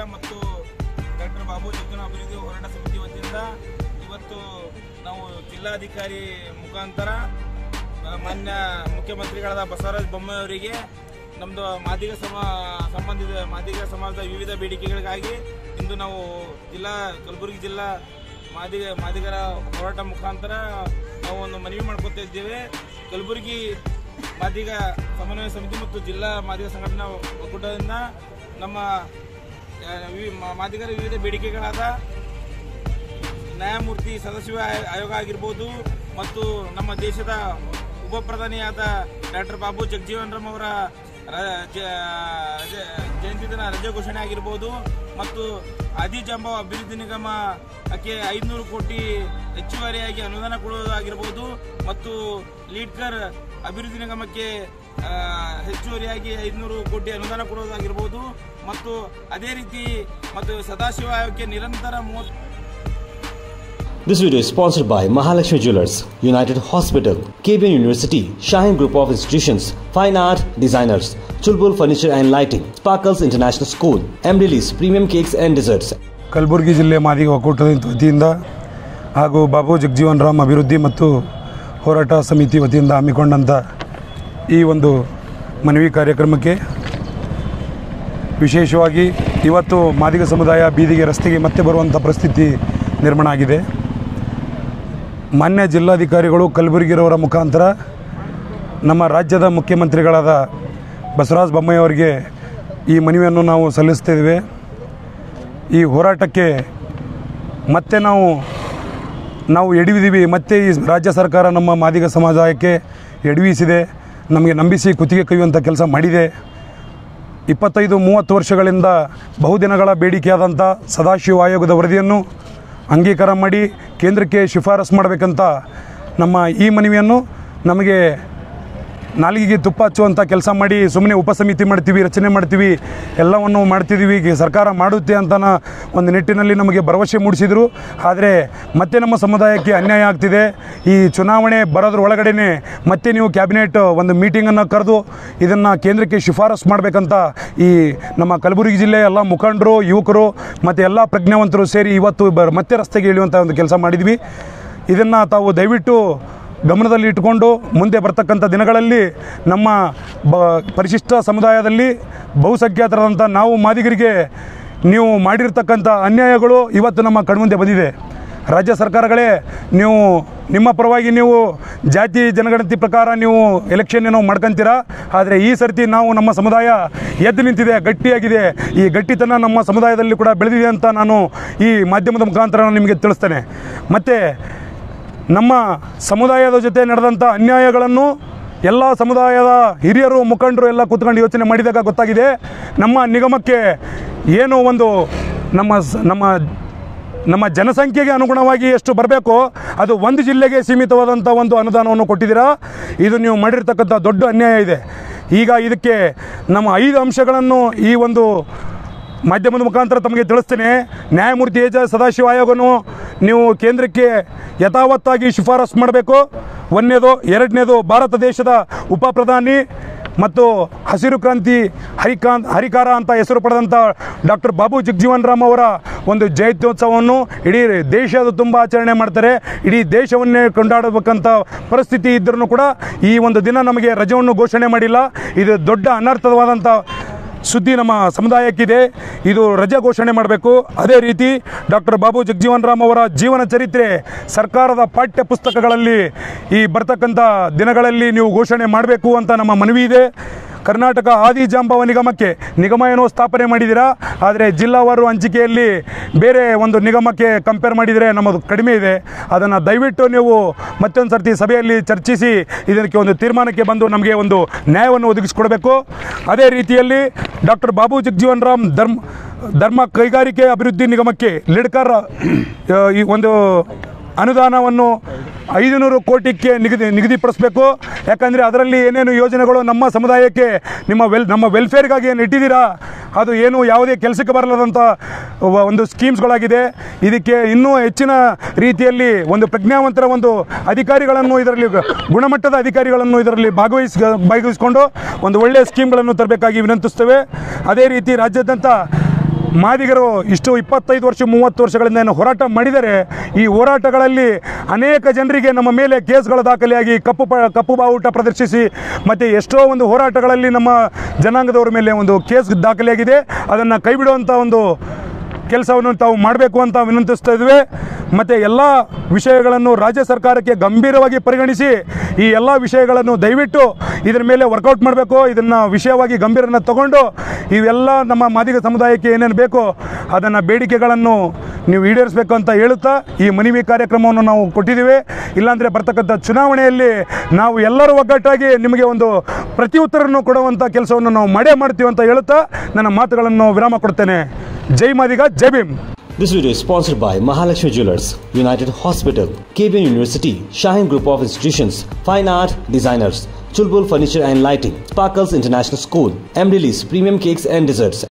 ಮತ್ತು ಡಾಕ್ಟರ್ ಬಾಬು ಜಗ್ಗನ ಅಭಿವೃದ್ಧಿ ಹೋರಾಟ ಸಮಿತಿ ವತಿಯಿಂದ ಇವತ್ತು ನಾವು ಜಿಲ್ಲಾಧಿಕಾರಿ ಮುಖಾಂತರ ಆ, ಮಾನ್ಯ ಮುಖ್ಯಮಂತ್ರಿಗಳಾದ ಬಸವರಾಜ ಬೊಮ್ಮಾಯಿ ಅವರಿಗೆ ನಮ್ಮದು ಮಾದಿಗ ಸಮ ಸಂಬಂಧಿತ ಮಾದಿಗ ಸಮಾಜದ ವಿವಿಧ ಬೇಡಿಕೆಗಳಿಗಾಗಿ ಇಂದು ನಾವು ಜಿಲ್ಲಾ ಕಲಬುರಗಿ ಜಿಲ್ಲಾ ಮಾದಿಗ ಮಾದಿಗರ ಹೋರಾಟ ಮುಖಾಂತರ ನಾವು ಒಂದು ಮನವಿ ಮಾಡ್ಕೊತಾ ಇದ್ದೇವೆ ಕಲಬುರಗಿ ಮಾದಿಗ ಸಮನ್ವಯ ಸಮಿತಿ ಮತ್ತು ಜಿಲ್ಲಾ ಮಾದಿಗ ಸಂಘಟನಾ ಒಕ್ಕೂಟದಿಂದ ನಮ್ಮ ಆ, ವಿ- ಮಾ- ಮಾದಿಗರ ವಿವಿಧ ಬೇಡಿಕೆಗಳಾದ ನ್ಯಾಯಮೂರ್ತಿ ಸದಸ್ಯ ಆಯ- ಆಯೋಗ ಆಗಿರ್ಬೋದು ಮತ್ತು ನಮ್ಮ ದೇಶದ ಉಪ ಪ್ರಧಾನಿಯಾದ ಡಾಕ್ಟರ್ ಬಾಬು ಜಗಜೀವನ್ ರಾಮ್ ಅವರ ರ- ಜ- ರಜೆ- ಜಯಂತಿ ದಿನ ರಜೆ ಘೋಷಣೆ ಆಗಿರ್ಬೋದು ಮತ್ತು ಆದಿಜಾಂಬವ ಅಭಿವೃದ್ಧಿ ನಿಗಮಕ್ಕೆ ಐದುನೂರು ಕೋಟಿ ಹೆಚ್ಚುವರಿಯಾಗಿ ಅನುದಾನ ಕೊಡುವುದಾಗಿರ್ಬೋದು ಮತ್ತು ಲೀಡ್ಕರ್ ಅಭಿವೃದ್ಧಿ ನಿಗಮಕ್ಕೆ ಆ, ಹೆಚ್ಚುವರಿಯಾಗಿ ಐದುನೂರು ಕೋಟಿ ಅನುದಾನ ಕೊಡುವುದಾಗಿರ್ಬೋದು ಮತ್ತು ಅದೇ ರೀತಿ ಮತ್ತು ಸದಾಶಿವ ಆಯೋಗಕ್ಕೆ ನಿರಂತರ ಮೂವತ್ತು This video is sponsored by Mahalakshmi Jewelers, United Hospital, KBN University, Shine Group of Institutions, Fine Art Designers, Chulbul Furniture and Lighting, Sparkles International School, Emdilis Premium Cakes and Desserts, Kalaburagi ಜಿಲ್ಲೆ ಮಾದಿಗ ಒಕ್ಕೂಟದ ವತಿಯಿಂದ ಹಾಗೂ ಬಾಬು ಜಗಜೀವನ್ ರಾಮ್ ಅಭಿವೃದ್ಧಿ ಮತ್ತು ಹೋರಾಟ ಸಮಿತಿ ವತಿಯಿಂದ ಹಮ್ಮಿಕೊಂಡಂಥ ಈ ಒಂದು ಮನವಿ ಕಾರ್ಯಕ್ರಮಕ್ಕೆ ವಿಶೇಷವಾಗಿ ಇವತ್ತು ಮಾದಿಗ ಸಮುದಾಯ ಬೀದಿಗೆ ರಸ್ತೆಗೆ ಮತ್ತೆ ಬರುವಂಥ ಪರಿಸ್ಥಿತಿ ನಿರ್ಮಾಣ ಆಗಿದೆ ಮಾನ್ಯ ಜಿಲ್ಲಾಧಿಕಾರಿಗಳು ಕಲಬುರಗಿರವರ ಮುಖಾಂತರ ನಮ್ಮ ರಾಜ್ಯದ ಮುಖ್ಯಮಂತ್ರಿಗಳಾದ ಬಸವರಾಜ ಬೊಮ್ಮಾಯಿ ಅವರಿಗೆ ಈ ಮನವಿಯನ್ನು ನಾವು ಸಲ್ಲಿಸ್ತಿದ್ದೇವೆ ಈ ಹೋರಾಟಕ್ಕೆ ಮತ್ತೆ ನಾವು ನಾವು ಎಡವಿದ್ದೀವಿ ಮತ್ತೆ ಈ ರಾಜ್ಯ ಸರ್ಕಾರ ನಮ್ಮ ಮಾದಿಗ ಸಮಾಜಕ್ಕೆ ಎಡವಿಸಿದೆ ನಮಗೆ ನಂಬಿಸಿ ಕುತ್ತಿಗೆ ಕೈಯುವಂಥ ಕೆಲಸ ಮಾಡಿದೆ ಇಪ್ಪತ್ತೈದು ಮೂವತ್ತು ವರ್ಷಗಳಿಂದ ಬಹುದಿನಗಳ ಬೇಡಿಕೆಯಾದಂಥ ಸದಾಶಿವ ಆಯೋಗದ ವರದಿಯನ್ನು ಅಂಗೀಕಾರ ಮಾಡಿ ಕೇಂದ್ರಕ್ಕೆ ಶಿಫಾರಸು ಮಾಡಬೇಕಂತ ನಮ್ಮ ಈ ಮನವಿಯನ್ನು ನಮಗೆ ನಾಲಿಗೆಗೆ ತುಪ್ಪ ಹಚ್ಚುವಂಥ ಕೆಲಸ ಮಾಡಿ ಸುಮ್ಮನೆ ಉಪಸಮಿತಿ ಮಾಡ್ತೀವಿ ರಚನೆ ಮಾಡ್ತೀವಿ ಎಲ್ಲವನ್ನು ಮಾಡ್ತಿದ್ದೀವಿ ಈಗ ಸರ್ಕಾರ ಮಾಡುತ್ತೆ ಅಂತ ಒಂದು ನಿಟ್ಟಿನಲ್ಲಿ ನಮಗೆ ಭರವಸೆ ಮೂಡಿಸಿದರು ಆದರೆ ಮತ್ತೆ ನಮ್ಮ ಸಮುದಾಯಕ್ಕೆ ಅನ್ಯಾಯ ಆಗ್ತಿದೆ ಈ ಚುನಾವಣೆ ಬರೋದ್ರ ಒಳಗಡೆನೆ ಮತ್ತೆ ನೀವು ಕ್ಯಾಬಿನೆಟ್ ಒಂದು ಮೀಟಿಂಗನ್ನು ಕರೆದು ಇದನ್ನು ಕೇಂದ್ರಕ್ಕೆ ಶಿಫಾರಸು ಮಾಡಬೇಕಂತ ಈ ನಮ್ಮ ಕಲಬುರಗಿ ಜಿಲ್ಲೆ ಎಲ್ಲ ಮುಖಂಡರು ಯುವಕರು ಮತ್ತು ಎಲ್ಲ ಪ್ರಜ್ಞಾವಂತರು ಸೇರಿ ಇವತ್ತು ಬ ಮತ್ತೆ ರಸ್ತೆಗೆ ಇಳಿಯುವಂಥ ಒಂದು ಕೆಲಸ ಮಾಡಿದ್ವಿ ಇದನ್ನು ತಾವು ದಯವಿಟ್ಟು ಗಮನದಲ್ಲಿ ಇಟ್ಟುಕೊಂಡು ಮುಂದೆ ಬರ್ತಕ್ಕಂಥ ದಿನಗಳಲ್ಲಿ ನಮ್ಮ ಬ ಪರಿಶಿಷ್ಟ ಸಮುದಾಯದಲ್ಲಿ ಬಹುಸಂಖ್ಯಾತರಾದಂಥ ನಾವು ಮಾದಿಗರಿಗೆ ನೀವು ಮಾಡಿರ್ತಕ್ಕಂಥ ಅನ್ಯಾಯಗಳು ಇವತ್ತು ನಮ್ಮ ಕಣ್ಮುಂದೆ ಬಂದಿದೆ ರಾಜ್ಯ ಸರ್ಕಾರಗಳೇ ನೀವು ನಿಮ್ಮ ಪರವಾಗಿ ನೀವು ಜಾತಿ ಜನಗಣತಿ ಪ್ರಕಾರ ನೀವು ಎಲೆಕ್ಷನ್ ಏನೋ ಮಾಡ್ಕೊಂತೀರಾ ಆದರೆ ಈ ಸರ್ತಿ ನಾವು ನಮ್ಮ ಸಮುದಾಯ ಎದ್ದು ನಿಂತಿದೆ ಗಟ್ಟಿಯಾಗಿದೆ ಈ ಗಟ್ಟಿತನ ನಮ್ಮ ಸಮುದಾಯದಲ್ಲಿ ಕೂಡ ಬೆಳೆದಿದೆ ಅಂತ ನಾನು ಈ ಮಾಧ್ಯಮದ ಮುಖಾಂತರ ನಾನು ನಿಮಗೆ ತಿಳಿಸ್ತೇನೆ ಮತ್ತು ನಮ್ಮ ಸಮುದಾಯದ ಜೊತೆ ನಡೆದಂಥ ಅನ್ಯಾಯಗಳನ್ನು ಎಲ್ಲ ಸಮುದಾಯದ ಹಿರಿಯರು ಮುಖಂಡರು ಎಲ್ಲ ಕೂತ್ಕೊಂಡು ಯೋಚನೆ ಮಾಡಿದಾಗ ಗೊತ್ತಾಗಿದೆ ನಮ್ಮ ನಿಗಮಕ್ಕೆ ಏನು ಒಂದು ನಮ್ಮ ಸ- ನಮ್ಮ ನಮ್ಮ ಜನಸಂಖ್ಯೆಗೆ ಅನುಗುಣವಾಗಿ ಎಷ್ಟು ಬರಬೇಕೋ ಅದು ಒಂದು ಜಿಲ್ಲೆಗೆ ಸೀಮಿತವಾದಂಥ ಒಂದು ಅನುದಾನವನ್ನು ಕೊಟ್ಟಿದ್ದೀರಾ ಇದು ನೀವು ಮಾಡಿರ್ತಕ್ಕಂಥ ದೊಡ್ಡ ಅನ್ಯಾಯ ಇದೆ ಈಗ ಇದಕ್ಕೆ ನಮ್ಮ ಐದು ಅಂಶಗಳನ್ನು ಈ ಒಂದು ಮಾಧ್ಯಮದ ಮುಖಾಂತರ ತಮಗೆ ತಿಳಿಸ್ತೇನೆ ನ್ಯಾಯಮೂರ್ತಿ ಎ ಜೆ ಸದಾಶಿವ ಆಯೋಗನು ನೀವು ಕೇಂದ್ರಕ್ಕೆ ಯಥಾವತ್ತಾಗಿ ಶಿಫಾರಸು ಮಾಡಬೇಕು ಒಂದನೇದು ಎರಡನೇದು ಭಾರತ ದೇಶದ ಉಪ ಪ್ರಧಾನಿ ಮತ್ತು ಹಸಿರು ಕ್ರಾಂತಿ ಹರಿಕಾಂತ್ ಹರಿಕಾರ ಅಂತ ಹೆಸರು ಪಡೆದಂಥ ಡಾಕ್ಟರ್ ಬಾಬು ಜಗಜೀವನ್ ರಾಮ್ ಅವರ ಒಂದು ಜಯಂತ್ಯೋತ್ಸವವನ್ನು ಇಡೀ ದೇಶದ ತುಂಬ ಆಚರಣೆ ಮಾಡ್ತಾರೆ ಇಡೀ ದೇಶವನ್ನೇ ಕೊಂಡಾಡಬೇಕಂತ ಪರಿಸ್ಥಿತಿ ಇದ್ರೂ ಕೂಡ ಈ ಒಂದು ದಿನ ನಮಗೆ ರಜೆಯನ್ನು ಘೋಷಣೆ ಮಾಡಿಲ್ಲ ಇದು ದೊಡ್ಡ ಅನರ್ಥವಾದಂಥ ಸುದ್ದಿ ನಮ್ಮ ಸಮುದಾಯಕ್ಕಿದೆ ಇದು ರಜೆ ಘೋಷಣೆ ಮಾಡಬೇಕು ಅದೇ ರೀತಿ ಡಾಕ್ಟರ್ ಬಾಬು ಜಗಜೀವನ್ ರಾಮ್ ಅವರ ಜೀವನ ಚರಿತ್ರೆ ಸರ್ಕಾರದ ಪಾಠ್ಯ ಪುಸ್ತಕಗಳಲ್ಲಿ ಈ ಬರ್ತಕ್ಕಂಥ ದಿನಗಳಲ್ಲಿ ನೀವು ಘೋಷಣೆ ಮಾಡಬೇಕು ಅಂತ ನಮ್ಮ ಮನವಿ ಇದೆ ಕರ್ನಾಟಕ ಆದಿಜಾಂಬವ ನಿಗಮಕ್ಕೆ ನಿಗಮ ಏನೋ ಸ್ಥಾಪನೆ ಮಾಡಿದ್ದೀರಾ ಆದರೆ ಜಿಲ್ಲಾವಾರು ಹಂಚಿಕೆಯಲ್ಲಿ ಬೇರೆ ಒಂದು ನಿಗಮಕ್ಕೆ ಕಂಪೇರ್ ಮಾಡಿದರೆ ನಮ್ಮದು ಕಡಿಮೆ ಇದೆ ಅದನ್ನು ದಯವಿಟ್ಟು ನೀವು ಮತ್ತೊಂದು ಸರ್ತಿ ಸಭೆಯಲ್ಲಿ ಚರ್ಚಿಸಿ ಇದಕ್ಕೆ ಒಂದು ತೀರ್ಮಾನಕ್ಕೆ ಬಂದು ನಮಗೆ ಒಂದು ನ್ಯಾಯವನ್ನು ಒದಗಿಸಿಕೊಡಬೇಕು ಅದೇ ರೀತಿಯಲ್ಲಿ ಡಾಕ್ಟರ್ ಬಾಬು ಜಗಜೀವನ್ ರಾಮ್ ಧರ್ಮ ಧರ್ಮ ಕೈಗಾರಿಕೆ ಅಭಿವೃದ್ಧಿ ನಿಗಮಕ್ಕೆ ಲಿಡ್ಕರ್ ಆ, ಈ ಒಂದು ಅನುದಾನವನ್ನು ಐದುನೂರು ಕೋಟಿಗೆ ನಿಗದಿ ನಿಗದಿಪಡಿಸಬೇಕು ಯಾಕಂದರೆ ಅದರಲ್ಲಿ ಏನೇನು ಯೋಜನೆಗಳು ನಮ್ಮ ಸಮುದಾಯಕ್ಕೆ ನಿಮ್ಮ ವೆಲ್ ನಮ್ಮ ವೆಲ್ಫೇರ್ಗಾಗಿ ಏನು ಇಟ್ಟಿದ್ದೀರಾ ಅದು ಏನು ಯಾವುದೇ ಕೆಲಸಕ್ಕೆ ಬರಲಾದಂಥ ವ- ಒಂದು ಸ್ಕೀಮ್ಸ್ಗಳಾಗಿದೆ ಇದಕ್ಕೆ ಇನ್ನೂ ಹೆಚ್ಚಿನ ರೀತಿಯಲ್ಲಿ ಒಂದು ಪ್ರಜ್ಞಾವಂತರ ಒಂದು ಅಧಿಕಾರಿಗಳನ್ನು ಇದರಲ್ಲಿ ಗ- ಗುಣಮಟ್ಟದ ಅಧಿಕಾರಿಗಳನ್ನು ಇದರಲ್ಲಿ ಭಾಗವಹಿಸ್ ಭಾಗವಹಿಸಿಕೊಂಡು ಒಂದು ಒಳ್ಳೆಯ ಸ್ಕೀಮ್ಗಳನ್ನು ತರಬೇಕಾಗಿ ವಿನಂತಿಸ್ತೇವೆ ಅದೇ ರೀತಿ ರಾಜ್ಯಾದ್ಯಂತ ಮಾದಿಗರು ಇಷ್ಟು ಇಪ್ಪತ್ತೈದು ವರ್ಷ ಮೂವತ್ತು ವರ್ಷಗಳಿಂದ ಏನು ಹೋರಾಟ ಮಾಡಿದರೆ ಈ ಹೋರಾಟಗಳಲ್ಲಿ ಅನೇಕ ಜನರಿಗೆ ನಮ್ಮ ಮೇಲೆ ಕೇಸ್ಗಳ ದಾಖಲೆಯಾಗಿ ಕಪ್ಪು ಪ ಕಪ್ಪು ಬಾವುಟ ಪ್ರದರ್ಶಿಸಿ ಮತ್ತು ಎಷ್ಟೋ ಒಂದು ಹೋರಾಟಗಳಲ್ಲಿ ನಮ್ಮ ಜನಾಂಗದವರ ಮೇಲೆ ಒಂದು ಕೇಸ್ ದಾಖಲೆಯಾಗಿದೆ ಅದನ್ನು ಕೈಬಿಡುವಂಥ ಒಂದು ಕೆಲಸವನ್ನು ತಾವು ಮಾಡಬೇಕು ಅಂತ ವಿನಂತಿಸ್ತಾ ಇದ್ವಿ ಮತ್ತು ಎಲ್ಲ ವಿಷಯಗಳನ್ನು ರಾಜ್ಯ ಸರ್ಕಾರಕ್ಕೆ ಗಂಭೀರವಾಗಿ ಪರಿಗಣಿಸಿ ಈ ಎಲ್ಲ ವಿಷಯಗಳನ್ನು ದಯವಿಟ್ಟು ಇದರ ಮೇಲೆ ವರ್ಕೌಟ್ ಮಾಡಬೇಕು ಇದನ್ನು ವಿಷಯವಾಗಿ ಗಂಭೀರನ ತಗೊಂಡು ಇವೆಲ್ಲ ನಮ್ಮ ಮಾದಿಗ ಸಮುದಾಯಕ್ಕೆ ಏನೇನು ಬೇಕೋ ಅದನ್ನು ಬೇಡಿಕೆಗಳನ್ನು ನೀವು ಈಡೇರಿಸಬೇಕು ಅಂತ ಹೇಳುತ್ತಾ ಈ ಮನವಿ ಕಾರ್ಯಕ್ರಮವನ್ನು ನಾವು ಕೊಟ್ಟಿದ್ದೀವಿ ಇಲ್ಲಾಂದರೆ ಬರ್ತಕ್ಕಂಥ ಚುನಾವಣೆಯಲ್ಲಿ ನಾವು ಎಲ್ಲರೂ ಒಗ್ಗಟ್ಟಾಗಿ ನಿಮಗೆ ಒಂದು ಪ್ರತಿ ಉತ್ತರವನ್ನು ಕೊಡುವಂಥ ಕೆಲಸವನ್ನು ನಾವು ಮಾಡೇ ಮಾಡ್ತೀವಿ ಅಂತ ಹೇಳುತ್ತಾ ನನ್ನ ಮಾತುಗಳನ್ನು ವಿರಾಮ ಕೊಡ್ತೇನೆ ಜೈ ಮಾದಿಗ ಜೈ Bhim This video is sponsored by Mahalakshmi Jewelers, United Hospital, KBN University, Shaheen Group of Institutions, Fine Art Designers, Chulbul Furniture and Lighting, Sparkles International School, M Release Premium Cakes and Desserts.